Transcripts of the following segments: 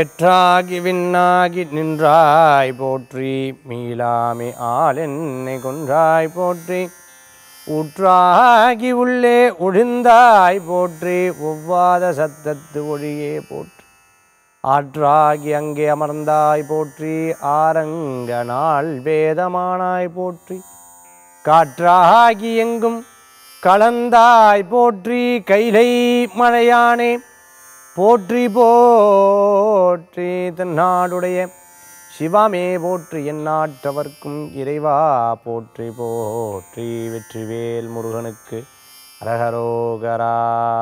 வேற்றாகி விண்ணாகி நின்றாய் போற்றி மீளாமே ஆள் என்னை கொன்றாய் போற்றி ஊற்றாகி உள்ளே ஒழிந்தாய் போற்றி ஒவ்வாத சத்தத்து ஒழியே போற்றி ஆற்றாகி அங்கே அமர்ந்தாய் போற்றி ஆரங்க நாள் வேதமானாய் போற்றி காற்றாகி எங்கும் கலந்தாய் போற்றி கைலை மழையானே போற்றி போற்றி தென்னாடுடைய சிவமே போற்றி எந்நாட்டவர்க்கும் இறைவா போற்றி போற்றி வெற்றிவேல் முருகனுக்கு அரகரோகரா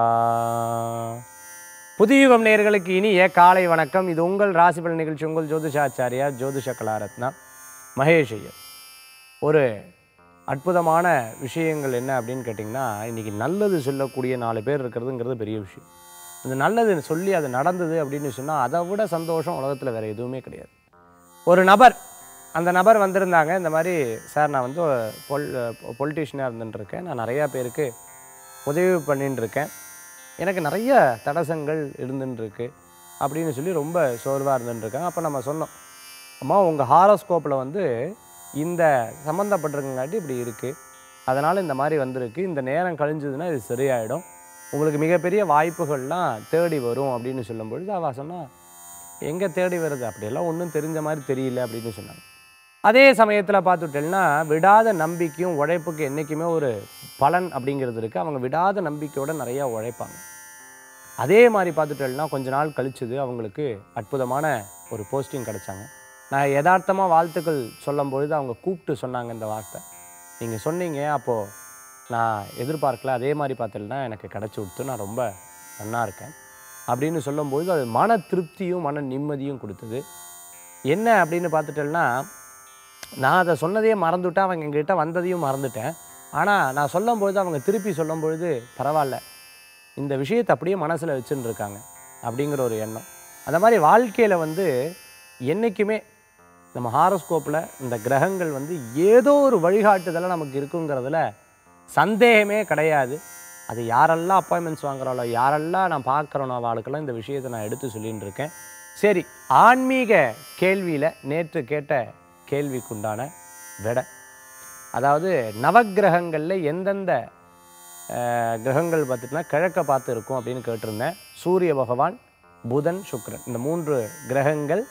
புதியுகம் நேயர்களுக்கு இனிய காலை வணக்கம் இது உங்கள் ராசிபலன் நிகழ்ச்சி உங்கள் ஜோதிஷாச்சாரியா ஜோதிஷ கலாரத்னா மகேஷ் ஐயர் ஒரு அற்புதமான விஷயங்கள் என்ன அப்படின்னு கேட்டிங்கன்னா இன்றைக்கி நல்லது சொல்லக்கூடிய நாலு பேர் இருக்கிறதுங்கிறது பெரிய விஷயம் அந்த நல்லது சொல்லி அது நடந்தது அப்படின்னு சொன்னால் அதை விட சந்தோஷம் உலகத்தில் வேறு எதுவுமே கிடையாது ஒரு நபர் அந்த நபர் வந்திருந்தாங்க இந்த மாதிரி சார் நான் வந்து பொல் பொலிட்டீஷியனாக இருந்துட்டுருக்கேன் நான் நிறையா பேருக்கு உதவி பண்ணின்னு இருக்கேன் எனக்கு நிறைய தடசங்கள் இருந்துட்டுருக்கு அப்படின்னு சொல்லி ரொம்ப சோர்வாக இருந்துட்டுருக்காங்க அப்போ நம்ம சொன்னோம் அம்மா உங்கள் ஹாரோஸ்கோப்பில் வந்து இந்த சம்மந்தப்பட்டிருக்கங்காட்டி இப்படி இருக்குது அதனால் இந்த மாதிரி வந்திருக்கு இந்த நேரம் கழிஞ்சதுன்னா இது சரியாயிடும் உங்களுக்கு மிகப்பெரிய வாய்ப்புகள்லாம் தேடி வரும் அப்படின்னு சொல்லும்பொழுது அவள் சொன்னா எங்கே தேடி வருது அப்படியெல்லாம் ஒன்றும் தெரிஞ்ச மாதிரி தெரியல அப்படின்னு சொன்னாங்க அதே சமயத்தில் பார்த்துட்டேன்னா விடாத நம்பிக்கையும் உழைப்புக்கு என்றைக்குமே ஒரு பலன் அப்படிங்கிறது இருக்குது அவங்க விடாத நம்பிக்கையோட நிறையா உழைப்பாங்க அதே மாதிரி பார்த்துட்டேன்னா கொஞ்ச நாள் கழிச்சது அவங்களுக்கு அற்புதமான ஒரு போஸ்டிங் கிடச்சாங்க நான் யதார்த்தமாக வாழ்த்துக்கள் சொல்லும்பொழுது அவங்க கூப்பிட்டு சொன்னாங்க இந்த வார்த்தை நீங்கள் சொன்னீங்க அப்போது நான் எதிர்பார்க்கல அதே மாதிரி பார்த்தீங்கன்னா எனக்கு கிடச்சி கொடுத்து நான் ரொம்ப நன்னா இருக்கேன் அப்படின்னு சொல்லும்பொழுது அது மன திருப்தியும் மன நிம்மதியும் கொடுத்தது என்ன அப்படின்னு பார்த்துட்டேன்னா நான் அதை சொன்னதையே மறந்துவிட்டேன் அவங்க எங்ககிட்ட வந்ததையும் மறந்துட்டேன் ஆனால் நான் சொல்லும்பொழுது அவங்க திருப்பி சொல்லும்பொழுது பரவாயில்ல இந்த விஷயத்தை அப்படியே மனசில் வச்சுன்னு இருக்காங்க அப்படிங்கிற ஒரு எண்ணம் அந்த மாதிரி வாழ்க்கையில் வந்து என்றைக்குமே நம்ம ஹாரோஸ்கோப்பில் இந்த கிரகங்கள் வந்து ஏதோ ஒரு வழிகாட்டுதலை நமக்கு இருக்குங்கிறதுல சந்தேகமே கிடையாது அது யாரெல்லாம் அப்பாயின்மெண்ட்ஸ் வாங்குறாளோ யாரெல்லாம் நான் பார்க்குறேனோ அவளுக்கெல்லாம் இந்த விஷயத்தை நான் எடுத்து சொல்லின்னு இருக்கேன் சரி ஆன்மீக கேள்வியில் நேற்று கேட்ட கேள்விக்குண்டான விடை அதாவது நவக்கிரகங்களில் எந்தெந்த அஹ், கிரகங்கள் பார்த்துட்டுனா கிழக்க பார்த்து இருக்கும் அப்படின்னு கேட்டிருந்தேன் சூரிய பகவான் புதன் சுக்கிரன் இந்த மூன்று கிரகங்கள்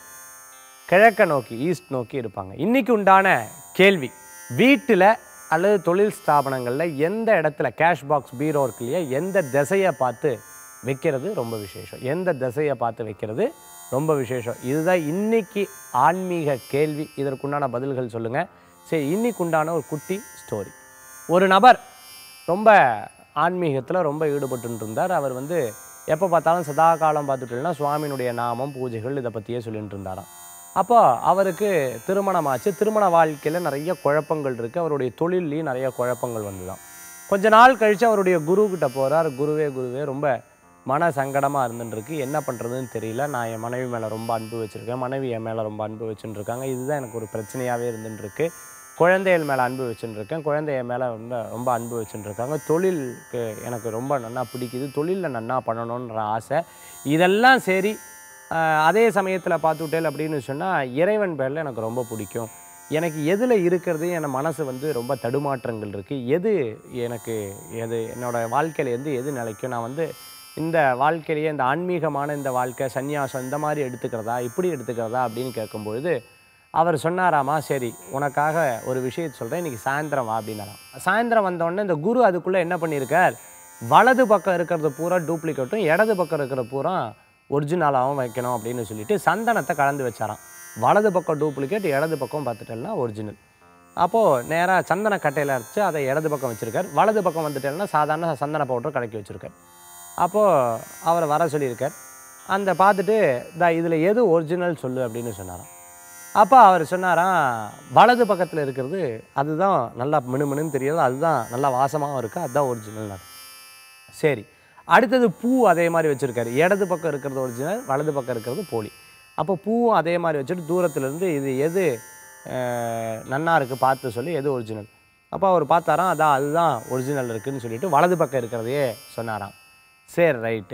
கிழக்க நோக்கி ஈஸ்ட் நோக்கி இருப்பாங்க இன்னைக்கு உண்டான கேள்வி வீட்டில் அல்லது தொழில் ஸ்தாபனங்களில் எந்த இடத்துல கேஷ் பாக்ஸ் பீரோ இருக்கு இல்லையா எந்த திசையை பார்த்து வைக்கிறது ரொம்ப விசேஷம் எந்த திசையை பார்த்து வைக்கிறது ரொம்ப விசேஷம் இதுதான் இன்னைக்கு ஆன்மீக கேள்வி இதற்குண்டான பதில்கள் சொல்லுங்கள் சரி இன்னைக்கு உண்டான ஒரு குட்டி ஸ்டோரி ஒரு நபர் ரொம்ப ஆன்மீகத்தில் ரொம்ப ஈடுபட்டு இருந்தார் அவர் வந்து எப்போ பார்த்தாலும் சதா காலம் பார்த்துட்டோம்னா சுவாமியினுடைய நாமம் பூஜைகள் இதை பற்றியே சொல்லிட்டு இருந்தாராம் அப்போ அவருக்கு திருமணமாச்சு திருமண வாழ்க்கையில் நிறைய குழப்பங்கள் இருக்குது அவருடைய தொழில்லையும் நிறைய குழப்பங்கள் வந்துதான் கொஞ்ச நாள் கழித்து அவருடைய குரு கிட்ட போகிறார் குருவே குருவே ரொம்ப மன சங்கடமாக இருந்துட்டுருக்கு என்ன பண்ணுறதுன்னு தெரியல நான் என் மனைவி மேலே ரொம்ப அன்பு வச்சுருக்கேன் மனைவி என் மேலே ரொம்ப அன்பு வச்சுட்டு இருக்காங்க இதுதான் எனக்கு ஒரு பிரச்சனையாகவே இருந்துட்டுருக்கு குழந்தைகள் மேலே அன்பு வச்சுட்டு இருக்கேன் குழந்தைய மேலே ரொம்ப ரொம்ப அன்பு வச்சுட்டு இருக்காங்க தொழிலுக்கு எனக்கு ரொம்ப நன்னா பிடிக்குது தொழிலில் நன்னா பண்ணணுன்ற ஆசை இதெல்லாம் சரி ஆஹ், அதே சமயத்தில் பார்த்துட்டேல் அப்படின்னு சொன்னால் இறைவன் பேரில் எனக்கு ரொம்ப பிடிக்கும் எனக்கு எதில் இருக்கிறது என் மனசு வந்து ரொம்ப தடுமாற்றங்கள் இருக்குது எது எனக்கு எது என்னோடய வாழ்க்கையில் எது எது நிலைக்கும் நான் வந்து இந்த வாழ்க்கையிலேயே இந்த ஆன்மீகமான இந்த வாழ்க்கை சந்நியாசம் இந்த மாதிரி எடுத்துக்கிறதா இப்படி எடுத்துக்கிறதா அப்படின்னு கேட்கும்பொழுது அவர் சொன்னாராமா சரி உனக்காக ஒரு விஷயத்தை சொல்கிறேன் இன்றைக்கி சாயந்தரம் வா அப்படின்னாராம் சாயந்தரம் வந்தோடனே இந்த குரு அதுக்குள்ளே என்ன பண்ணியிருக்கார் வலது பக்கம் இருக்கிறது பூரா டூப்ளிகேட்டும் இடது பக்கம் இருக்கிற பூரா ஒரிஜினலாகவும் வைக்கணும் அப்படின்னு சொல்லிட்டு சந்தனத்தை கலந்து வச்சாராம் வலது பக்கம் டூப்ளிகேட் இடது பக்கம் பார்த்துட்டேன்னா ஒரிஜினல் அப்போது நேராக சந்தன கட்டையில் அரைச்சு அதை இடது பக்கம் வச்சுருக்கார் வலது பக்கம் வந்துட்டேன்னா சாதாரண சந்தன பவுடர் கலக்கி வச்சுருக்கார் அப்போது அவரை வர சொல்லியிருக்கார் அந்த பார்த்துட்டு தா இதில் எது ஒரிஜினல் சொல்லு அப்படின்னு சொன்னாராம் அப்போ அவர் சொன்னாராம் வலது பக்கத்தில் இருக்கிறது அதுதான் நல்லா மினுமினுன்னு தெரியுது அதுதான் நல்லா வாசமாகவும் இருக்குது அதுதான் ஒரிஜினல் சரி அடுத்தது பூ அதே மாதிரி வச்சுருக்காரு இடது பக்கம் இருக்கிறது ஒரிஜினல் வலது பக்கம் இருக்கிறது போலி அப்போ பூவும் அதே மாதிரி வச்சுட்டு தூரத்துலேருந்து இது எது அஹ், நன்னா இருக்குது பார்த்து சொல்லி எது ஒரிஜினல் அப்போ அவர் பார்த்தாராம் அதான் அதுதான் ஒரிஜினல் இருக்குன்னு சொல்லிட்டு வலது பக்கம் இருக்கிறதையே சொன்னாராம் சரி ரைட்டு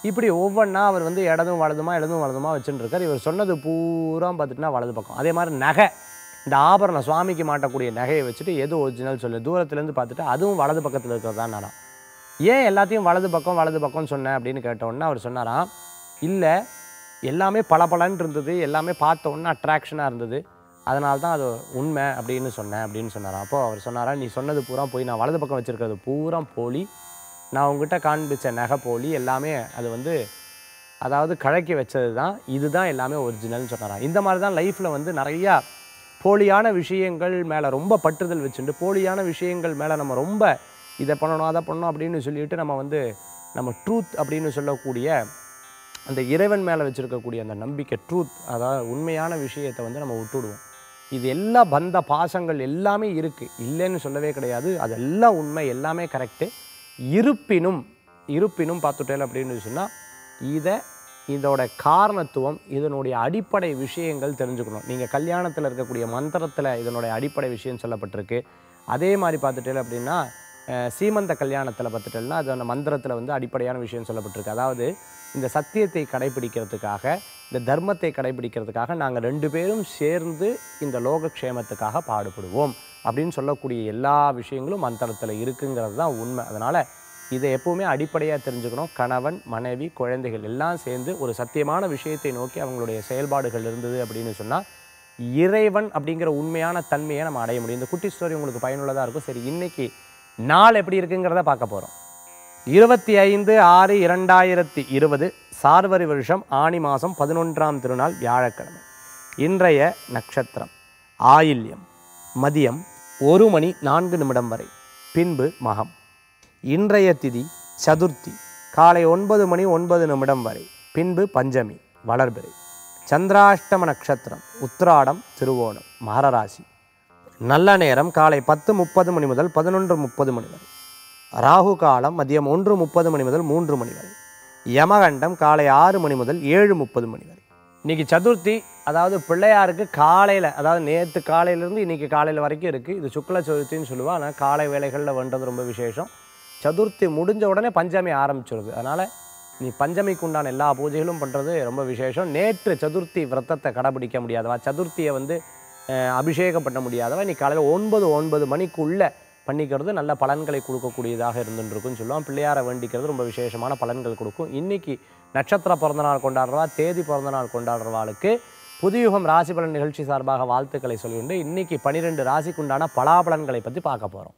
இப்படி ஒவ்வொன்றா அவர் வந்து இடதும் வலதுமா இடதும் வலதுமா வச்சுட்டு இருக்கார் இவர் சொன்னது பூரா பார்த்துட்டுனா வலது பக்கம் அதே மாதிரி நகை இந்த ஆபரணம் சுவாமிக்கு மாட்டக்கூடிய நகையை வச்சுட்டு எது ஒரிஜினல் சொல்லு தூரத்துலேருந்து பார்த்துட்டு அதுவும் வலது பக்கத்தில் இருக்கிறதா நானாம் ஏன் எல்லாத்தையும் வலது பக்கம் வலது பக்கம்னு சொன்னேன் அப்படின்னு கேட்டோன்னே அவர் சொன்னாராம் இல்லை எல்லாமே பளபளன்னு இருந்தது எல்லாமே பார்த்த உடனே அட்ராக்ஷனாக இருந்தது அதனால தான் அது உண்மை அப்படின்னு சொன்னேன் அப்படின்னு சொன்னாராம் அப்போ அவர் சொன்னாரா நீ சொன்னது பூரா போய் நான் வலது பக்கம் வச்சுருக்கிறது பூரா போலி நான் உங்ககிட்ட காண்பிச்ச நகை போலி எல்லாமே அது வந்து அதாவது கழக்கி வச்சது தான் இதுதான் எல்லாமே ஒரிஜினல்னு சொன்னாராம் இந்த மாதிரி தான் லைஃப்பில் வந்து நிறையா போலியான விஷயங்கள் மேலே ரொம்ப பற்றுதல் வச்சுட்டு போலியான விஷயங்கள் மேலே நம்ம ரொம்ப இதை பண்ணணும் அதை பண்ணணும் அப்படின்னு சொல்லிட்டு நம்ம வந்து நம்ம ட்ரூத் அப்படின்னு சொல்லக்கூடிய அந்த இறைவன் மேலே வச்சுருக்கக்கூடிய அந்த நம்பிக்கை ட்ரூத் அதாவது உண்மையான விஷயத்தை வந்து நம்ம விட்டுடுவோம் இது எல்லா பந்த பாசங்கள் எல்லாமே இருக்குது இல்லைன்னு சொல்லவே கிடையாது அதெல்லாம் உண்மை எல்லாமே கரெக்டு இருப்பினும் இருப்பினும் பார்த்துட்டேன் அப்படின்னு சொன்னால் இதை இதோட காரணத்துவம் இதனுடைய அடிப்படை விஷயங்கள் தெரிஞ்சுக்கணும் நீங்கள் கல்யாணத்தில் இருக்கக்கூடிய மந்திரத்தில் இதனுடைய அடிப்படை விஷயம் சொல்லப்பட்டிருக்கு அதே மாதிரி பார்த்துட்டேன் அப்படின்னா அஹ், சீமந்த கல்யாணத்தில் பார்த்துட்டேன்னா அது அந்த மந்திரத்தில் வந்து அடிப்படையான விஷயம் சொல்லப்பட்டிருக்கு அதாவது இந்த சத்தியத்தை கடைபிடிக்கிறதுக்காக இந்த தர்மத்தை கடைபிடிக்கிறதுக்காக நாங்கள் ரெண்டு பேரும் சேர்ந்து இந்த லோகக்ஷேமத்துக்காக பாடுபடுவோம் அப்படின்னு சொல்லக்கூடிய எல்லா விஷயங்களும் மந்திரத்தில் இருக்குங்கிறது தான் உண்மை அதனால் இதை எப்பவுமே அடிப்படையாக தெரிஞ்சுக்கணும் கணவன் மனைவி குழந்தைகள் எல்லாம் சேர்ந்து ஒரு சத்தியமான விஷயத்தை நோக்கி அவங்களுடைய செயல்பாடுகள் இருந்தது அப்படின்னு சொன்னால் இறைவன் அப்படிங்கிற உண்மையான தன்மையை நம்ம அடைய முடியும் இந்த குட்டி ஸ்டோரி உங்களுக்கு பயனுள்ளதாக இருக்கும் சரி இன்னைக்கு நாள் எப்படி இருக்குங்கிறத பார்க்க போகிறோம் இருபத்தி ஐந்து ஆறு இரண்டாயிரத்தி இருபது சார்வரி வருஷம் ஆணி மாதம் பதினொன்றாம் திருநாள் வியாழக்கிழமை இன்றைய நட்சத்திரம் ஆயில்யம் மதியம் ஒரு மணி நான்கு நிமிடம் வரை பின்பு மகம் இன்றைய திதி சதுர்த்தி காலை ஒன்பது மணி ஒன்பது நிமிடம் வரை பின்பு பஞ்சமி வளர்பிறை சந்திராஷ்டம நட்சத்திரம் உத்திராடம் திருவோணம் மகரராசி நல்ல நேரம் காலை பத்து முப்பது மணி முதல் பதினொன்று முப்பது மணி வரை ராகு காலம் மதியம் ஒன்று முப்பது மணி முதல் மூன்று மணி வரை யமகண்டம் காலை ஆறு மணி முதல் ஏழு முப்பது மணி வரை இன்னைக்கு சதுர்த்தி அதாவது பிள்ளையாருக்கு காலையில் அதாவது நேற்று காலையிலேருந்து இன்னைக்கு காலையில் வரைக்கும் இருக்குது இது சுக்ல சதுர்த்தின்னு சொல்லுவா ஆனால் காலை வேலைகளில் வேண்டது ரொம்ப விசேஷம் சதுர்த்தி முடிஞ்ச உடனே பஞ்சமி ஆரம்பிச்சிருது அதனால் நீ பஞ்சமிக்கு உண்டான எல்லா பூஜைகளும் பண்ணுறது ரொம்ப விசேஷம் நேற்று சதுர்த்தி விரதத்தை கடைபிடிக்க முடியாதவா சதுர்த்தியை வந்து அஹ், அபிஷேகம் பண்ண முடியாதவா நீ காலையில் ஒன்பது ஒன்பது மணிக்குள்ளே பண்ணிக்கிறது நல்ல பலன்களை கொடுக்கக்கூடியதாக இருந்துருக்குன்னு சொல்லுவோம் பிள்ளையாரை வேண்டிக்கிறது ரொம்ப விசேஷமான பலன்கள் கொடுக்கும் இன்னைக்கு நட்சத்திர பிறந்தநாள் கொண்டாடுறவா தேதி பிறந்தநாள் கொண்டாடுறவாளுக்கு புதுயுகம் ராசி பலன் நிகழ்ச்சி சார்பாக வாழ்த்துக்களை சொல்லிவிட்டு இன்னைக்கு பனிரெண்டு ராசிக்குண்டான பலாபலன்களை பற்றி பார்க்க போகிறோம்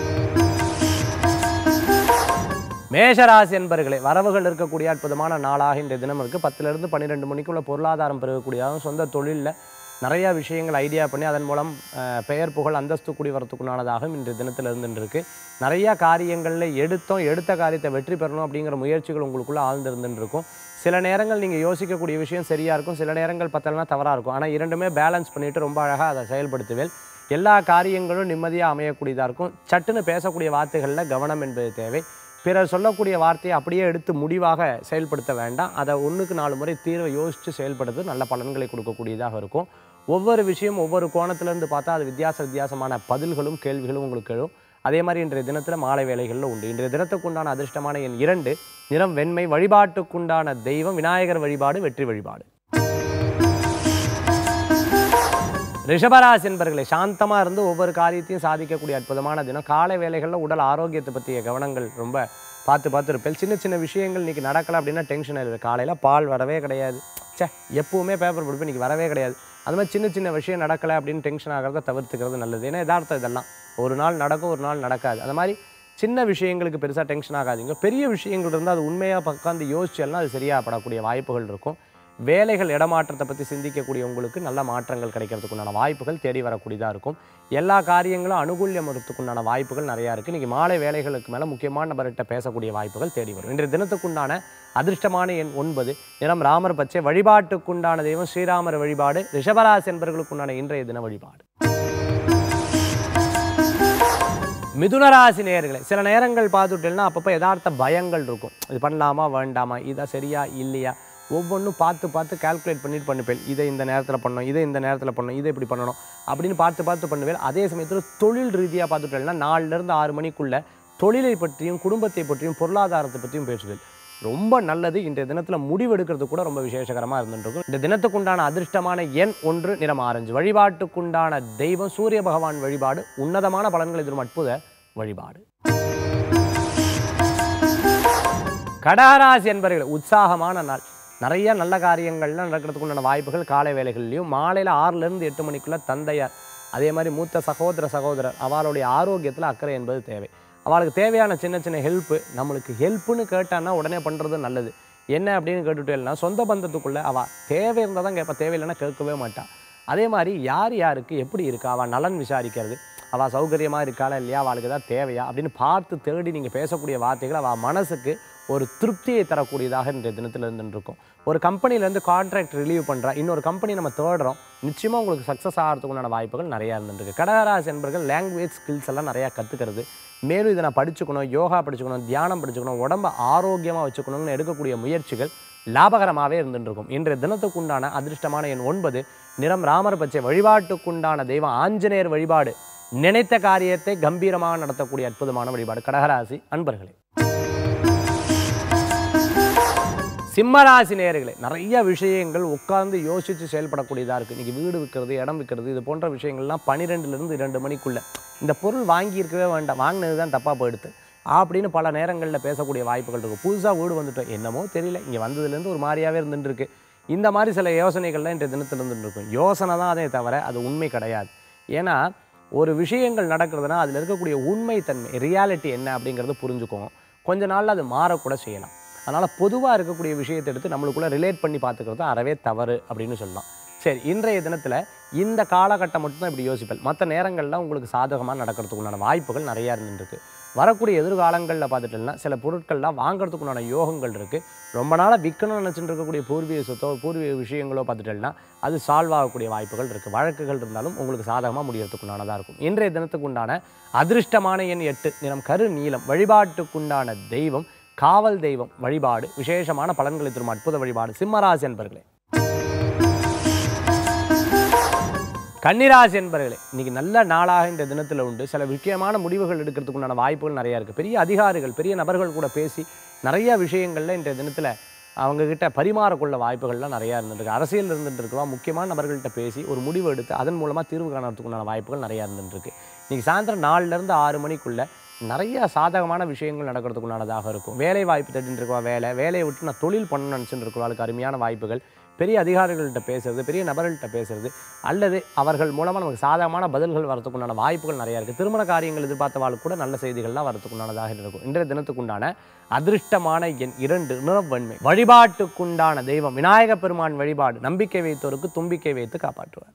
மேஷராசி என்பர்களே வரவுகள் இருக்கக்கூடிய அற்புதமான நாளாக இன்றைய தினம் இருக்குது பத்துலேருந்து பன்னிரெண்டு மணிக்குள்ள பொருளாதாரம் பெருகக்கூடியதாகவும் சொந்த தொழிலில் நிறைய விஷயங்கள் ஐடியா பண்ணி அதன் மூலம் அஹ், பெயர் புகழ் அந்தஸ்து கூடி வரத்துக்குண்டானதாகவும் இன்றைய தினத்தில் இருந்துட்டு இருக்கு நிறைய காரியங்களில் எடுத்தோம் எடுத்த காரியத்தை வெற்றி பெறணும் அப்படிங்கிற முயற்சிகள் உங்களுக்குள்ள ஆழ்ந்து இருந்துட்டு இருக்கும் சில நேரங்கள் நீங்கள் யோசிக்கக்கூடிய விஷயம் சரியாக இருக்கும் சில நேரங்கள் பத்தலைனா தவறாக இருக்கும் ஆனால் இரண்டுமே பேலன்ஸ் பண்ணிட்டு ரொம்ப அழகாக அதை செயல்படுத்துவேன் எல்லா காரியங்களும் நிம்மதியாக அமையக்கூடியதாக இருக்கும் சட்டுன்னு பேசக்கூடிய வார்த்தைகளில் கவனம் என்பது தேவை பிறர் சொல்லக்கூடிய வார்த்தையை அப்படியே எடுத்து முடிவாக செயல்படுத்த வேண்டாம் அதை ஒன்றுக்கு நாலு முறை தீர்வை யோசித்து செயல்படுறது நல்ல பலன்களை கொடுக்கக்கூடியதாக இருக்கும் ஒவ்வொரு விஷயம் ஒவ்வொரு கோணத்திலிருந்து பார்த்தா அது வித்தியாச வித்தியாசமான பதில்களும் கேள்விகளும் உங்களுக்கு எழும் அதே மாதிரி இன்றைய தினத்தில் மாலை வேலைகளில் உண்டு இன்றைய தினத்துக்கு உண்டான அதிர்ஷ்டமான எண் இரண்டு நிறம் வெண்மை வழிபாட்டுக்குண்டான தெய்வம் விநாயகர் வழிபாடு வெற்றி வழிபாடு ரிஷபராசி என்பர்களை சாந்தமாக இருந்து ஒவ்வொரு காரியத்தையும் சாதிக்கக்கூடிய அற்புதமான தினம் காலை வேலைகளில் உடல் ஆரோக்கியத்தை பற்றிய கவனங்கள் ரொம்ப பார்த்து பார்த்து இருப்பேன் சின்ன சின்ன விஷயங்கள் இன்றைக்கி நடக்கலை அப்படின்னா டென்ஷன் ஆயிடுது காலையில் பால் வரவே கிடையாது ச்சே எப்பவுமே பேப்பர் படிப்பு இன்றைக்கி வரவே கிடையாது அது மாதிரி சின்ன சின்ன விஷயம் நடக்கலை அப்படின்னு டென்ஷன் ஆகிறத தவிர்த்துக்கிறது நல்லது ஏன்னா யதார்த்தம் இதெல்லாம் ஒரு நாள் நடக்கும் ஒரு நாள் நடக்காது அந்த மாதிரி சின்ன விஷயங்களுக்கு பெருசாக டென்ஷன் ஆகாதீங்க பெரிய விஷயங்கள் இருந்தால் அது உண்மையாக உட்காந்து யோசிச்சேன்னா அது சரியாக படக்கூடிய வாய்ப்புகள் இருக்கும் வேலைகள் இடமாற்றத்தை பற்றி சிந்திக்கக்கூடிய உங்களுக்கு நல்ல மாற்றங்கள் கிடைக்கிறதுக்குண்டான வாய்ப்புகள் தேடி வரக்கூடியதாக இருக்கும் எல்லா காரியங்களும் அனுகூல்யம் வரத்துக்குண்டான வாய்ப்புகள் நிறையா இருக்குது இன்றைக்கி மாலை வேலைகளுக்கு மேலே முக்கியமான நபர்கிட்ட பேசக்கூடிய வாய்ப்புகள் தேடி வரும் இன்றைய தினத்துக்குண்டான அதிர்ஷ்டமான எண் ஒன்பது நிறம் ராமர் பச்சை வழிபாட்டுக்குண்டான தெய்வம் ஸ்ரீராமர் வழிபாடு ரிஷபராசி என்பவர்களுக்குண்டான இன்றைய தின வழிபாடு மிதுனராசி நேயர்களே சில நேரங்கள் பார்த்துட்டேன்னா அப்பப்போ யதார்த்த பயங்கள் இருக்கும் இது பண்ணலாமா வேண்டாமா இதா சரியா இல்லையா ஒவ்வொன்றும் பார்த்து பார்த்து கால்குலேட் பண்ணிட்டு பண்ணுப்பேன் இதை இந்த நேரத்தில் பண்ணணும் இதை இந்த நேரத்தில் பண்ணணும் இதை இப்படி பண்ணணும் அப்படின்னு பார்த்து பார்த்து பண்ணுவேன் அதே சமயத்தில் தொழில் ரீதியாக பார்த்துட்டேன்னா நாலுலேருந்து ஆறு மணிக்குள்ள தொழிலை பற்றியும் குடும்பத்தை பற்றியும் பொருளாதாரத்தை பற்றியும் பேசுவேன் ரொம்ப நல்லது இன்றைய தினத்தில் முடிவெடுக்கிறது கூட ரொம்ப விசேஷகரமாக இருந்துருக்கும் இந்த தினத்துக்குண்டான அதிர்ஷ்டமான எண் ஒன்று நிறம் ஆரஞ்சு வழிபாட்டுக்குண்டான தெய்வம் சூரிய பகவான் வழிபாடு உன்னதமான பலன்களை தரும் அற்புத வழிபாடு கடகராசி என்பவர்கள் உற்சாகமான நாள் நிறைய நல்ல காரியங்கள்லாம் நடக்கிறதுக்கு உண்டான வாய்ப்புகள் காலை வேலைகள்லையும் மாலையில் ஆறுலேருந்து எட்டு மணிக்குள்ளே தந்தையார் அதே மாதிரி மூத்த சகோதர சகோதரர் அவளுடைய ஆரோக்கியத்தில் அக்கறை என்பது தேவை அவளுக்கு தேவையான சின்ன சின்ன ஹெல்ப்பு நம்மளுக்கு ஹெல்ப்புன்னு கேட்டான்னா உடனே பண்ணுறது நல்லது என்ன அப்படின்னு கேட்டுட்டேன்னா சொந்த பந்தத்துக்குள்ளே அவள் தேவை இருந்தால் தான் கேட்பா தேவையில்லைன்னா கேட்கவே மாட்டாள் அதே மாதிரி யார் யாருக்கு எப்படி இருக்கா அவள் நலன் விசாரிக்கிறது அவள் சௌகரியமாக இருக்காளா இல்லையா அவளுக்கு தான் தேவையா அப்படின்னு பார்த்து தேடி நீங்கள் பேசக்கூடிய வார்த்தைகள் அவள் மனசுக்கு ஒரு திருப்தியை தரக்கூடியதாக இன்றைய தினத்தில் இருந்துருக்கும் ஒரு கம்பெனிலேருந்து கான்ட்ராக்ட் ரிலீவ் பண்ணுறா இன்னொரு கம்பெனி நம்ம தேடுறோம் நிச்சயமாக உங்களுக்கு சக்ஸஸ் ஆகிறதுக்கு உண்டான வாய்ப்புகள் நிறையா இருந்துருக்கு கடகராசி என்பர்கள் லாங்குவேஜ் ஸ்கில்ஸ் எல்லாம் நிறையா கற்றுக்கிறது மேலும் இதை நான் படிச்சுக்கணும் யோகா படிச்சுக்கணும் தியானம் படிச்சுக்கணும் உடம்ப ஆரோக்கியமாக வச்சுக்கணும்னு எடுக்கக்கூடிய முயற்சிகள் லாபகரமாகவே இருந்துருக்கும் இன்றைய தினத்துக்குண்டான அதிர்ஷ்டமான எண் ஒன்பது நிறம் ராமர் பச்சை வழிபாட்டுக்குண்டான தெய்வம் ஆஞ்சநேயர் வழிபாடு நினைத்த காரியத்தை கம்பீரமாக நடத்தக்கூடிய அற்புதமான வழிபாடு கடகராசி அன்பர்களே சிம்மராசி நேயர்களே நிறைய விஷயங்கள் உட்கார்ந்து யோசித்து செயல்படக்கூடியதாக இருக்குது இன்றைக்கி வீடு விற்கிறது இடம் விற்கிறது இது போன்ற விஷயங்கள்லாம் பன்னிரெண்டுலேருந்து இரண்டு மணிக்குள்ளே இந்த பொருள் வாங்கியிருக்கவே வேண்டாம் வாங்கினது தான் தப்பாக போயிடுது அப்படின்னு பல நேரங்களில் பேசக்கூடிய வாய்ப்புகள் இருக்கும் புதுசாக வீடு வந்துட்டோம் என்னமோ தெரியல இங்கே வந்ததுலேருந்து ஒரு மாதிரியாகவே இருந்துட்டு இருக்கு இந்த மாதிரி சில யோசனைகள்லாம் இன்றைய தினத்தில் இருந்துட்டு இருக்கும் யோசனை தான் அதே தவிர அது உண்மை கிடையாது ஏன்னா ஒரு விஷயங்கள் நடக்கிறதுனா அதில் இருக்கக்கூடிய உண்மைத்தன்மை ரியாலிட்டி என்ன அப்படிங்கிறத புரிஞ்சுக்கோங்க கொஞ்ச நாளில் அது மாறக்கூட செய்யலாம் அதனால் பொதுவாக இருக்கக்கூடிய விஷயத்தை எடுத்து நம்மளுக்குள்ளே ரிலேட் பண்ணி பார்த்துக்கிறது அறவே தவறு அப்படின்னு சொல்லலாம் சரி இன்றைய தினத்தில் இந்த காலகட்டம் மட்டும்தான் இப்படி யோசிப்பேன் மற்ற நேரங்களில் உங்களுக்கு சாதகமாக நடக்கிறதுக்கு உண்டான வாய்ப்புகள் நிறையா இருந்துருக்கு வரக்கூடிய எதிர்காலங்களில் பார்த்துட்டோம்னா சில பொருட்கள்லாம் வாங்குறதுக்கு உண்டான யோகங்கள் இருக்குது ரொம்ப நாளாக விற்கணும்னு நினச்சிட்டு இருக்கக்கூடிய பூர்வீக சொத்தோ பூர்வீக விஷயங்களோ பார்த்துட்டோம்னா அது சால்வ் ஆகக்கூடிய வாய்ப்புகள் இருக்குது வழக்குகள் இருந்தாலும் உங்களுக்கு சாதகமாக முடியறதுக்குண்டானதாக இருக்கும் இன்றைய தினத்துக்கு உண்டான அதிர்ஷ்டமான எண் எட்டு நிறம் கரு நீலம் வழிபாட்டுக்குண்டான தெய்வம் காவல் தெய்வம் வழிபாடு விசேஷமான பலன்களை தரும் அற்புத வழிபாடு சிம்மராசி என்பர்களே கன்னிராசி என்பர்களே இன்னைக்கு நல்ல நாளாக இந்த தினத்தில் உண்டு சில முக்கியமான முடிவுகள் எடுக்கிறதுக்கு உண்டான வாய்ப்புகள் நிறையா இருக்குது பெரிய அதிகாரிகள் பெரிய நபர்கள் கூட பேசி நிறைய விஷயங்களில் இன்றைய தினத்தில் அவங்கக்கிட்ட பரிமாறக்குள்ள வாய்ப்புகள்லாம் நிறையா இருந்துருக்கு அரசியல் இருந்துட்டு இருக்கலாம் முக்கியமான நபர்கள்ட்ட பேசி ஒரு முடிவு எடுத்து அதன் மூலமாக தீர்வு காணறதுக்கு உண்டான வாய்ப்புகள் நிறையா இருந்துருக்கு இன்றைக்கி சாயந்தரம் நாலுலேருந்து ஆறு மணிக்குள்ளே நிறைய சாதகமான விஷயங்கள் நடக்கிறதுக்கு உண்டானதாக இருக்கும் வேலை வாய்ப்பு தேடிட்டு இருக்கவா வேலை வேலையை விட்டு நான் தொழில் பண்ணணும்னு நினச்சிட்டு இருக்கவாளுக்கு அருமையான வாய்ப்புகள் பெரிய அதிகாரிகள்கிட்ட பேசுறது பெரிய நபர்கள்ட்ட பேசுறது அல்லது அவர்கள் மூலமாக நமக்கு சாதகமான பதில்கள் வரதுக்கு உண்டான வாய்ப்புகள் நிறையா இருக்குது திருமண காரியங்கள் எதிர்பார்த்தவாளுக்கு கூட நல்ல செய்திகள்லாம் வரதுக்கு உண்டானதாக இருக்கும் இன்றைய தினத்துக்குண்டான அதிர்ஷ்டமான எண் இரண்டு நிறவன்மை வழிபாட்டுக்குண்டான தெய்வம் விநாயக பெருமான் வழிபாடு நம்பிக்கை வைத்தோருக்கு தும்பிக்கை வைத்து காப்பாற்றுவார்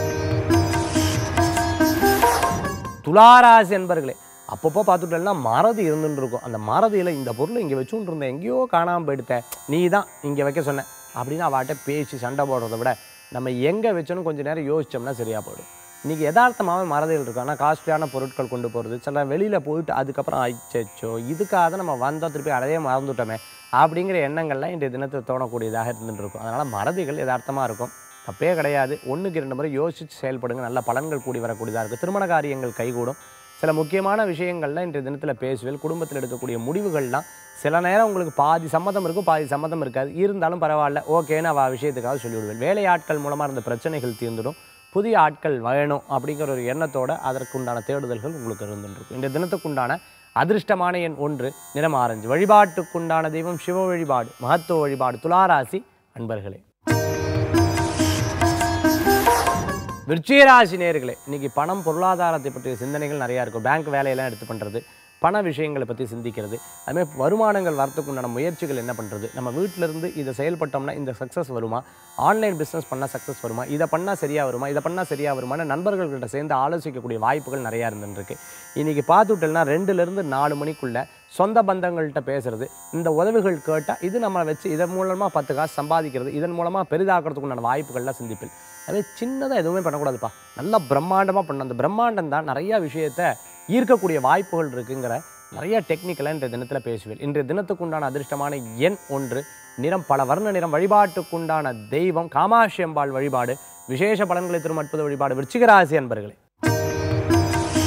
துளாராசி என்பர்களே அப்பப்போ பார்த்துட்டோம்னா மறதி இருந்துட்டு இருக்கும் அந்த மறதியில் இந்த பொருளை இங்கே வச்சுட்டு இருந்தேன் எங்கேயோ காணாமல் போயிடுத்த நீ தான் இங்கே வைக்க சொன்ன அப்படின்னு அவட்ட பேசி சண்டை போடுறதை விட நம்ம எங்கே வச்சோன்னு கொஞ்சம் நேரம் யோசிச்சோம்னா சரியாக போயிடும் இன்றைக்கி யதார்த்தமாகவே மறதிகள் இருக்கும் ஆனால் காஸ்ட்லியான பொருட்கள் கொண்டு போகிறது சில வெளியில் போயிட்டு அதுக்கப்புறம் அச்சோ இதுக்காக தான் நம்ம வந்தோம் திருப்பி அடையே மறந்துட்டோமே அப்படிங்கிற எண்ணங்கள்லாம் இன்றைய தினத்தில் தோணக்கூடியதாக இருந்துட்டு இருக்கும் அதனால் மறதிகள் யதார்த்தமாக இருக்கும் தப்பே கிடையாது ஒன்றுக்கு இரண்டு முறை யோசித்து செயல்படுங்க நல்ல பலன்கள் கூடி வரக்கூடியதாக இருக்குது திருமண காரியங்கள் கைகூடும் சில முக்கியமான விஷயங்கள்லாம் இன்றைய தினத்தில் பேசுவேல் குடும்பத்தில் எடுக்கக்கூடிய முடிவுகள்லாம் சில நேரம் உங்களுக்கு பாதி சம்மதம் இருக்கும் பாதி சம்மதம் இருக்காது இருந்தாலும் பரவாயில்ல ஓகேன்னு அவள் விஷயத்துக்காக சொல்லிவிடுவேன் வேலை ஆட்கள் மூலமாக இருந்த பிரச்சனைகள் தீர்ந்துடும் புதிய ஆட்கள் வேணும் அப்படிங்கிற ஒரு எண்ணத்தோட அதற்குண்டான தேடுதல்கள் உங்களுக்கு இருந்துருக்கும் இந்த தினத்துக்குண்டான அதிர்ஷ்டமான எண் ஒன்று நிறம் ஆரஞ்சு வழிபாட்டுக்குண்டான தெய்வம் சிவ வழிபாடு மகத்துவ வழிபாடு துளாராசி அன்பர்களே விருச்சிகராசி நேர்களே இன்னைக்கு பணம் பொருளாதாரத்தை பற்றிய சிந்தனைகள் நிறையா இருக்கும் பேங்க் வேலையெல்லாம் எடுத்து பண்ணுறது பண விஷயங்களை பற்றி சிந்திக்கிறது அதுமாதிரி வருமானங்கள் வரத்துக்கு உண்டான முயற்சிகள் என்ன பண்ணுறது நம்ம வீட்டில இருந்து இதை செயல்பட்டோம்னா இந்த சக்ஸஸ் வருமா ஆன்லைன் பிஸ்னஸ் பண்ணால் சக்ஸஸ் வருமா இதை பண்ணால் சரியாக வருமா இதை பண்ணால் சரியாக வருமான்னு நண்பர்கள்கிட்ட சேர்ந்து ஆலோசிக்கக்கூடிய வாய்ப்புகள் நிறையா இருந்துருக்கு இன்றைக்கி பார்த்துட்டோம்னா ரெண்டுலேருந்து நாலு மணிக்குள்ளே சொந்த பந்தங்கள்கிட்ட பேசுறது இந்த உதவிகள் கேட்டால் இது நம்மளை வச்சு இதன் மூலமாக பத்து காசு சம்பாதிக்கிறது இதன் மூலமாக பெரிதாக்கிறதுக்கு உண்டான வாய்ப்புகள்லாம் சிந்திப்பில் அதே சின்னதாக எதுவுமே பண்ணக்கூடாதுப்பா நல்லா பிரம்மாண்டமாக பண்ணணும் அந்த பிரம்மாண்டம் தான் நிறையா விஷயத்தை ஈர்க்கக்கூடிய வாய்ப்புகள் இருக்குங்கிற நிறைய டெக்னிக்கலாக இன்றைய தினத்தில் பேசுவேன் இன்றைய தினத்துக்குண்டான அதிர்ஷ்டமான எண் ஒன்று நிறம் பல வர்ண நிறம் வழிபாட்டுக்குண்டான தெய்வம் காமாட்சி அம்பாள் வழிபாடு விசேஷ பலன்களை தரும் அற்புத வழிபாடு விருச்சிகராசி அன்பர்களே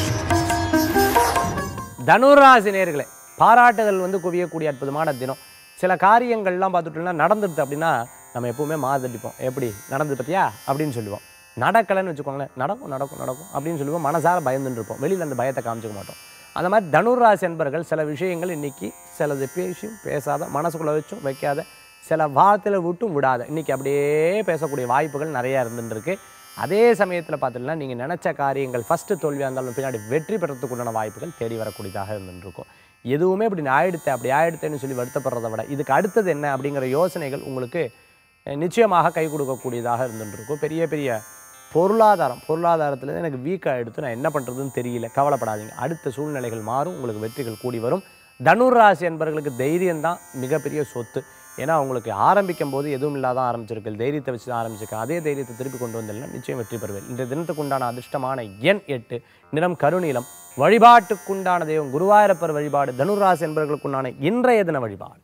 தனுராசி நேர்களே பாராட்டுதல் வந்து குவியக்கூடிய அற்புதமான தினம் சில காரியங்கள்லாம் பார்த்துட்டோம்னா நடந்துடுது அப்படின்னா நம்ம எப்பவுமே மாதடிப்போம் எப்படி நடந்தது பத்தியா அப்படின்னு சொல்லுவோம் நடக்கலைன்னு வச்சுக்கோங்களேன் நடக்கும் நடக்கும் நடக்கும் அப்படின்னு சொல்லுவோம் மனசார பயந்துட்டு இருப்போம் வெளியில் அந்த பயத்தை காமிச்சிக்க மாட்டோம் அந்த மாதிரி தனுராசி என்பர்கள் சில விஷயங்கள் இன்னைக்கு சிலது பேசியும் பேசாத மனசுக்குள்ளே வச்சும் வைக்காத சில வார்த்தையில விட்டும் விடாத இன்னைக்கு அப்படியே பேசக்கூடிய வாய்ப்புகள் நிறையா இருந்துருக்கு அதே சமயத்தில் பார்த்துட்டுனா நீங்கள் நினச்ச காரியங்கள் ஃபஸ்ட்டு தோல்வியாக இருந்தாலும் பின்னாடி வெற்றி பெறத்துக்கு உண்டான வாய்ப்புகள் தேடி வரக்கூடியதாக இருந்துருக்கும் எதுவுமே இப்படி நான் ஆயிடுத்தேன் அப்படி ஆயிடுத்தேன்னு சொல்லி வருத்தப்படுறதை விட இதுக்கு அடுத்தது என்ன அப்படிங்கிற யோசனைகள் உங்களுக்கு அஹ், நிச்சயமாக கை கொடுக்கக்கூடியதாக இருந்துருக்கும் பெரிய பெரிய பொருளாதாரம் பொருளாதாரத்தில் எனக்கு வீக்காக எடுத்து நான் என்ன பண்ணுறதுன்னு தெரியல கவலைப்படாதீங்க அடுத்த சூழ்நிலைகள் மாறும் உங்களுக்கு வெற்றிகள் கூடி வரும் தனுர் ராசி என்பவர்களுக்கு தைரியம் தான் மிகப்பெரிய சொத்து ஏன்னா உங்களுக்கு ஆரம்பிக்கும் போது எதுவும் இல்லாத ஆரம்பிச்சிருக்கு தைரியத்தை வச்சு தான் ஆரம்பிச்சிருக்கேன் அதே தைரியத்தை திருப்பி கொண்டு வந்தேன்னா நிச்சயம் வெற்றி பெறுவேன் இன்றைய தினத்துக்கு உண்டான அதிர்ஷ்டமான எண் எட்டு நிறம் கருநீலம் வழிபாட்டுக்குண்டான தெய்வம் குருவாயூரப்பர் வழிபாடு தனுராசி என்பவர்களுக்குண்டான இன்றைய தின வழிபாடு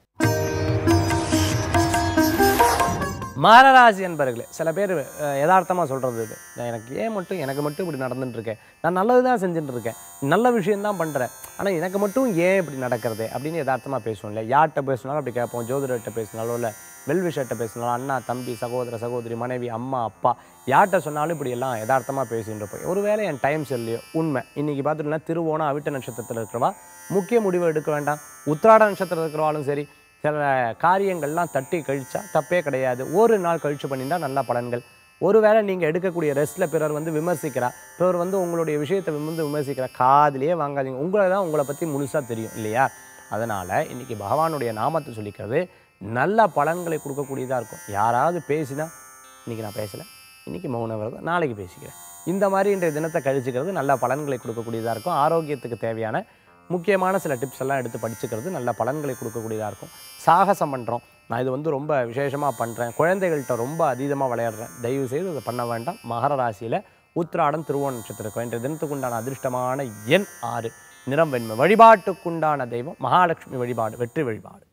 மகராசி என்பர்களே சில பேர் யதார்த்தமாக சொல்கிறது இது நான் எனக்கு ஏன் மட்டும் எனக்கு மட்டும் இப்படி நடந்துட்டு இருக்கேன் நான் நல்லது தான் செஞ்சுட்டு இருக்கேன் நல்ல விஷயம்தான் பண்ணுறேன் ஆனால் எனக்கு மட்டும் ஏன் இப்படி நடக்கிறது அப்படின்னு யதார்த்தமாக பேசுவோம் இல்லை யார்கிட்ட பேசினாலும் அப்படி கேட்போம் ஜோதிடர்கிட்ட பேசினாலும் இல்லை வெல்விஷர்கிட்ட பேசினாலும் அண்ணா தம்பி சகோதர சகோதரி மனைவி அம்மா அப்பா யார்கிட்ட சொன்னாலும் இப்படி எல்லாம் யதார்த்தமாக பேசிட்டு இருப்போம் ஒருவேளை என் டைம் சரியில்லையோ உண்மை இன்னைக்கு பார்த்துட்டுனா திருவோணம் அவிட்ட நட்சத்திரத்தில் இருக்கிறவா முக்கிய முடிவு எடுக்க வேண்டாம் உத்திராட நட்சத்திரத்தில் இருக்கிறவாலும் சரி சில காரியங்கள்லாம் தட்டி கழிச்சா தப்பே கிடையாது ஒரு நாள் கழிச்சு பண்ணியிருந்தா நல்ல பலன்கள் ஒருவேளை நீங்கள் எடுக்கக்கூடிய ரெஸ்ட்டில் பிறர் வந்து விமர்சிக்கிறா பிறர் வந்து உங்களுடைய விஷயத்தை வந்து விமர்சிக்கிறா காதுலயே வாங்காதீங்க உங்களை தான் உங்களை பற்றி முழுசாக தெரியும் இல்லையா அதனால் இன்றைக்கி பகவானுடைய நாமத்தை சொல்லிக்கிறது நல்ல பலன்களை கொடுக்கக்கூடியதாக இருக்கும் யாராவது பேசினா இன்றைக்கி நான் பேசலை இன்றைக்கி மௌன விரதம் நாளைக்கு பேசிக்கிறேன் இந்த மாதிரி இன்றைய தினத்தை கழிச்சுக்கிறது நல்ல பலன்களை கொடுக்கக்கூடியதாக இருக்கும் ஆரோக்கியத்துக்கு தேவையான முக்கியமான சில டிப்ஸ் எல்லாம் எடுத்து படிச்சுக்கிறது நல்ல பலன்களை கொடுக்கக்கூடியதாக இருக்கும் சாகசம் பண்ணுறோம் நான் இது வந்து ரொம்ப விசேஷமாக பண்ணுறேன் குழந்தைகள்கிட்ட ரொம்ப அதீதமாக விளையாடுறேன் தயவு செய்து இதை பண்ண வேண்டாம் மகர ராசியில் உத்திராடம் திருவோண நட்சத்திரம் இன்றைய தினத்துக்குண்டான அதிர்ஷ்டமான எண் ஆறு நிறம் வெண்மை வழிபாட்டுக்குண்டான தெய்வம் மகாலட்சுமி வழிபாடு வெற்றி வழிபாடு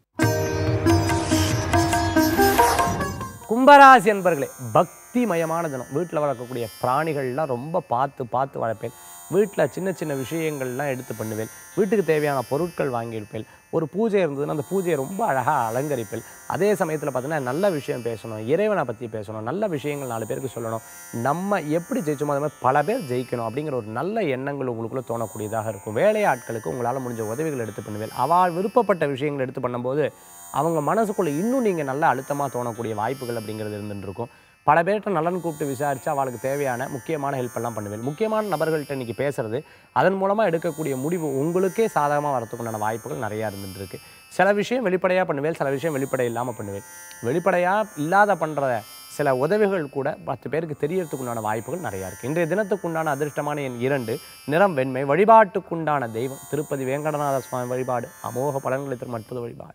கும்பராசி என்பர்களே பக்திமயமான தினம் வீட்டில் வளர்க்கக்கூடிய பிராணிகள்லாம் ரொம்ப பார்த்து பார்த்து வளர்ப்பேன் வீட்டில் சின்ன சின்ன விஷயங்கள்லாம் எடுத்து பண்ணுவேன் வீட்டுக்கு தேவையான பொருட்கள் வாங்கியிருப்பேன் ஒரு பூஜை இருந்ததுன்னா அந்த பூஜையை ரொம்ப அழகாக அலங்கரிப்பேன் அதே சமயத்தில் பார்த்தீங்கன்னா நல்ல விஷயம் பேசணும் இறைவனை பற்றி பேசணும் நல்ல விஷயங்கள் நாலு பேருக்கு சொல்லணும் நம்ம எப்படி ஜெயிச்சோமோ அதே மாதிரி பல பேர் ஜெயிக்கணும் அப்படிங்கிற ஒரு நல்ல எண்ணங்கள் உங்களுக்குள்ளே தோணக்கூடியதாக இருக்கும் வேலையாட்களுக்கு உங்களால் முடிஞ்ச உதவிகள் எடுத்து பண்ணுவேன் அவள் விருப்பப்பட்ட விஷயங்கள் எடுத்து பண்ணும்போது அவங்க மனசுக்குள்ளே இன்னும் நீங்கள் நல்ல அழுத்தமாக தோணக்கூடிய வாய்ப்புகள் அப்படிங்கிறது இருந்துட்டு இருக்கும் பல பேர்கிட்ட நலன் கூப்பிட்டு விசாரித்து அவளுக்கு தேவையான முக்கியமான ஹெல்ப் எல்லாம் பண்ணுவேன் முக்கியமான நபர்கள்ட்ட இன்றைக்கி பேசுறது அதன் மூலமாக எடுக்கக்கூடிய முடிவு உங்களுக்கே சாதகமாக வரத்துக்குண்டான வாய்ப்புகள் நிறையா இருந்துட்டு இருக்கு சில விஷயம் வெளிப்படையாக பண்ணுவேன் சில விஷயம் வெளிப்படை இல்லாமல் பண்ணுவேன் வெளிப்படையாக இல்லாத பண்ணுற சில உதவிகள் கூட பத்து பேருக்கு தெரியறதுக்குண்டான வாய்ப்புகள் நிறையா இருக்குது இன்றைய தினத்துக்குண்டான அதிர்ஷ்டமான எண் இரண்டு நிறம் வெண்மை வழிபாட்டுக்குண்டான தெய்வம் திருப்பதி வேங்கடநாத சுவாமி வழிபாடு அமோக பலன்களை தரும் அற்புத வழிபாடு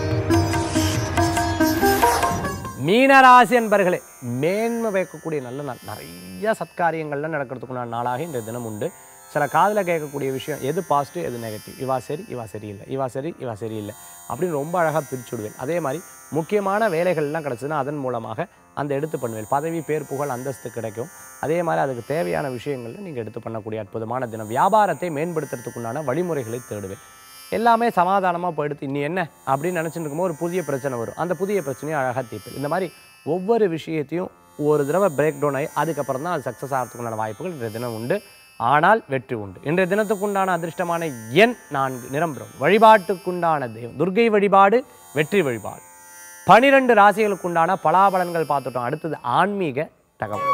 மீனராசி என்பர்களே மேன்மை வைக்கக்கூடிய நல்ல நாள் நிறைய சத்காரியங்கள்லாம் நடக்கிறதுக்குண்டான நாளாக இந்த தினம் உண்டு சில காதில் கேட்கக்கூடிய விஷயம் எது பாசிட்டிவ் எது நெகட்டிவ் இவா சரி இவா சரியில்லை இவா சரி இவா சரியில்லை அப்படின்னு ரொம்ப அழகாக பிரிச்சு விடுவேன் அதே மாதிரி முக்கியமான வேலைகள்லாம் கிடச்சதுன்னா அதன் மூலமாக அந்த எடுத்து பண்ணுவேன் பதவி பேர் புகழ் அந்தஸ்து கிடைக்கும் அதே மாதிரி அதுக்கு தேவையான விஷயங்களில் நீங்கள் எடுத்து பண்ணக்கூடிய அற்புதமான தினம் வியாபாரத்தை மேம்படுத்துறதுக்குண்டான வழிமுறைகளை தேடுவேன் எல்லாமே சமாதானமாக போயிடுத்து இனி என்ன அப்படின்னு நினச்சிட்டு இருக்கும்போது ஒரு புதிய பிரச்சனை வரும் அந்த புதிய பிரச்சனையை அழகாக தீர்ப்பேன் இந்த மாதிரி ஒவ்வொரு விஷயத்தையும் ஒரு தடவை பிரேக் டவுன் ஆகி அதுக்கப்புறம் தான் அது சக்ஸஸ் ஆகிறதுக்குண்டான வாய்ப்புகள் இன்றைய தினம் உண்டு ஆனால் வெற்றி உண்டு இன்றைய தினத்துக்குண்டான அதிர்ஷ்டமான எண் நான்கு நிறம் பிரவுன் வழிபாட்டுக்குண்டான தெய்வம் துர்க்கை வழிபாடு வெற்றி வழிபாடு பனிரெண்டு ராசிகளுக்குண்டான பலாபலன்கள் பார்த்துட்டோம் அடுத்தது ஆன்மீக தகவல்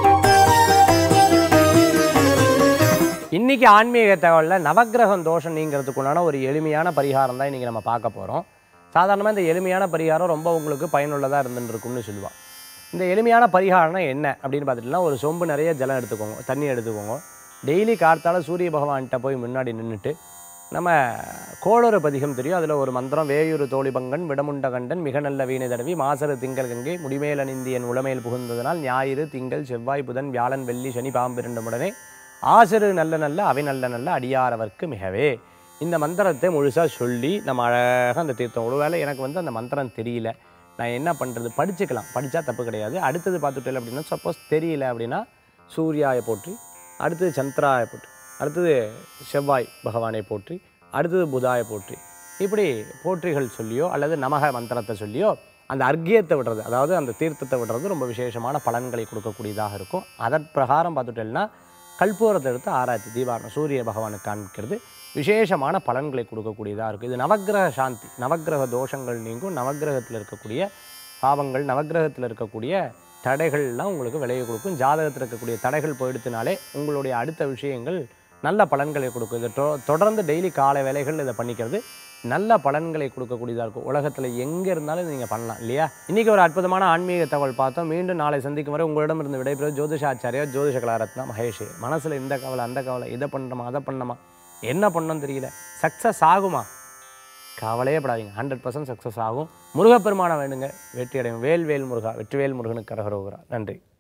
இன்னைக்கு ஆன்மீக தகவலில் நவக்கிரகம் தோஷம் நீங்கிறதுக்குண்டான ஒரு எளிமையான பரிகாரம் தான் இன்றைக்கி நம்ம பார்க்க போகிறோம் சாதாரணமாக இந்த எளிமையான பரிகாரம் ரொம்ப உங்களுக்கு பயனுள்ளதாக இருந்துட்டு இருக்கும்னு சொல்லுவாள் இந்த எளிமையான பரிகாரம்னா என்ன அப்படின்னு பார்த்துட்டுனா ஒரு சொம்பு நிறைய ஜலம் எடுத்துக்கோங்க தண்ணி எடுத்துக்கோங்க டெய்லி கார்த்தால சூரிய பகவான்கிட்ட போய் முன்னாடி நின்றுட்டு நம்ம கோளறு பதிகம் தெரியும் அதில் ஒரு மந்திரம் வேயூரு தோழிபங்கன் விடமுண்ட கண்டன் மிக நல்ல வீணை தடவி மாசரு திங்கள் கங்கை முடிமேல் அணிந்தியன் உளமேல் புகுந்ததனால் ஞாயிறு திங்கள் செவ்வாய் புதன் வியாழன் வெள்ளி சனி பாம்பிரண்டுமுடனே ஆசிரு நல்ல நல்ல அவை நல்ல நல்ல அடியாரவர்க்கு மிகவே இந்த மந்திரத்தை முழுசாக சொல்லி நம்ம அழகாக அந்த தீர்த்தம் ஒருவேளை எனக்கு வந்து அந்த மந்திரம் தெரியல நான் என்ன பண்ணுறது படிச்சுக்கலாம் படித்தா தப்பு கிடையாது அடுத்தது பார்த்துட்டேன் அப்படின்னா சப்போஸ் தெரியல அப்படின்னா சூர்யாயை போற்றி அடுத்தது சந்திராயை போற்றி அடுத்தது செவ்வாய் பகவானை போற்றி அடுத்தது புதாயை போற்றி இப்படி போற்றிகள் சொல்லியோ அல்லது நமக மந்திரத்தை சொல்லியோ அந்த அர்க்கியத்தை விடுறது அதாவது அந்த தீர்த்தத்தை விடுறது ரொம்ப விசேஷமான பலன்களை கொடுக்கக்கூடியதாக இருக்கும் அதன் பிரகாரம் பார்த்துட்டேன்னா கல்பூரத்தை எடுத்து ஆராய்ச்சி தீபாரணம் சூரிய பகவானுக்கு காண்பிக்கிறது விசேஷமான பலன்களை கொடுக்கக்கூடியதாக இருக்குது இது நவக்கிரக சாந்தி நவக்கிரக தோஷங்கள் நீங்கும் நவக்கிரகத்தில் இருக்கக்கூடிய பாவங்கள் நவக்கிரகத்தில் இருக்கக்கூடிய தடைகள்லாம் உங்களுக்கு விலையை கொடுக்கும் ஜாதகத்தில் இருக்கக்கூடிய தடைகள் போயிடுத்தினாலே உங்களுடைய அடுத்த விஷயங்கள் நல்ல பலன்களை கொடுக்கும் இதை தொ- தொடர்ந்து டெய்லி காலை வேலைகள் இதை பண்ணிக்கிறது நல்ல பலன்களை கொடுக்கக்கூடியதாக இருக்கும் உலகத்தில் எங்கே இருந்தாலும் நீங்கள் பண்ணலாம் இல்லையா இன்றைக்கி ஒரு அற்புதமான ஆன்மீக தகவல் பார்த்தோம் மீண்டும் நாளை சந்திக்கும் வரை உங்களிடம் இருந்து விடைபெறுவது ஜோதிஷாச்சாரியா ஜோதிஷ கலாரத்னா மகேஷ் மனசில் இந்த கவலை அந்த கவலை இதை பண்ணணுமா அதை பண்ணணுமா என்ன பண்ணணும்னு தெரியல சக்ஸஸ் ஆகுமா கவலையே படாதீங்க ஹண்ட்ரட் பர்சன்ட் சக்ஸஸ் ஆகும் முருகப்பெருமானை வேண்டுங்க வெற்றி அடையும் வேல் வேல் முருகா வெற்றிவேல் முருகனுக்கு கரகரோகரா நன்றி